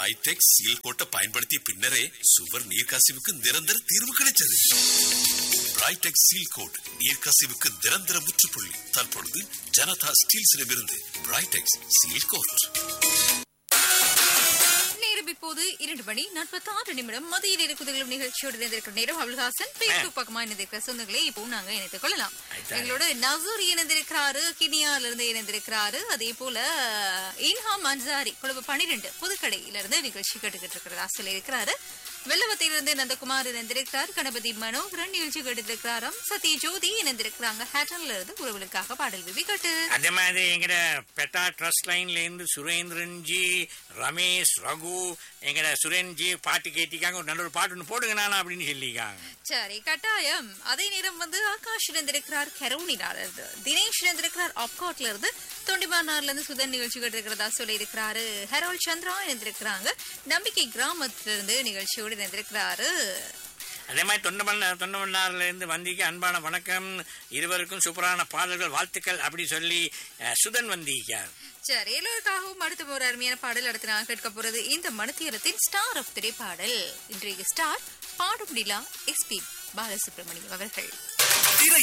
பிரைடெக் seal கோட்டை பயன்படுத்திய பின்னரே சுவர் நீர்க்கசிவுக்கு நிரந்தர தீர்வு கிடைச்சது பிரைடெக் சீல் கோட் நீர்க்கசிவுக்கு நிரந்தர முற்றுப்புள்ளி தற்பொழுது ஜனதா ஸ்டீல்ஸிடமிருந்து பிரைடெக்ஸ் சீல் கோட் நேரம் இப்போது இரண்டு மணி நாற்பத்தி ஆறு நிமிடம் மதிய நேர குதிகளும் நிகழ்ச்சியோடு இணைந்திருக்கிற நேரம் அபுல்ஹாசன் பேஸ்புக் பக்கமா இணைந்திருக்கிற சொந்தங்களை இப்போ நாங்க இணைத்துக் கொள்ளலாம் எங்களோட நசூர் இணைந்திருக்கிறாரு கினியால இருந்து இணைந்திருக்கிறாரு அதே போல இன்ஹாம் அன்சாரி குழம்பு பனிரெண்டு புதுக்கடையில இருந்து நிகழ்ச்சி கேட்டுக்கிட்டு இருக்கிறதா சொல்லி இருக்கிறாரு வெள்ளவத்திலிருந்து நந்தகுமார் இணைந்திருக்கிறார் கணபதி மனோகரன் நிகழ்ச்சி கேட்டுருக்கிறாராம் சத்ய ஜோதி இணைந்திருக்கிறாங்க ஹேட்டன்ல இருந்து உறவுகளுக்காக பாடல் விவி கேட்டு அதே மாதிரி எங்கட பெட்டா ட்ரஸ்ட் லைன்ல இருந்து சுரேந்திரன் ஜி ரமேஷ் ரகு எங்கட சுரேன் ஜி பாட்டு கேட்டிருக்காங்க ஒரு நல்ல ஒரு பாட்டு ஒன்று போடுங்க நானா அப்படின்னு சொல்லியிருக்காங்க சரி கட்டாயம் அதே நேரம் வந்து ஆகாஷ் இணைந்திருக்கிறார் கெரவுனினால இருந்து தினேஷ் இணைந்திருக்கிறார் ஆப்காட்ல இருந்து தொண்டிமானார்ல இருந்து சுதன் நிகழ்ச்சி கேட்டிருக்கிறதா சொல்லி இருக்கிறாரு ஹெரோல் சந்திரா இணைந்திருக்கிறாங்க நம்பிக்கை கிராமத்துல இருந்து நிகழ்ச்சியோடு இணைந்திருக்கிறாரு அதே மாதிரி தொண்டமல்ல தொண்டமன்னார்ல இருந்து வந்திக்கு அன்பான வணக்கம் இருவருக்கும் சூப்பரான பாடல்கள் வாழ்த்துக்கள் அப்படி சொல்லி அஹ், சுதன் வந்திக்கார் சரி எல்லோருக்காகவும் அடுத்த ஒரு அருமையான பாடல் அடுத்து நான் கேட்க போறது இந்த மனத்தியலத்தின் ஸ்டார் ஆஃப் திரை பாடல் இன்றைய ஸ்டார் பாடும் நிலா எஸ்பி பாலசுப்ரமணியம் அவர்கள்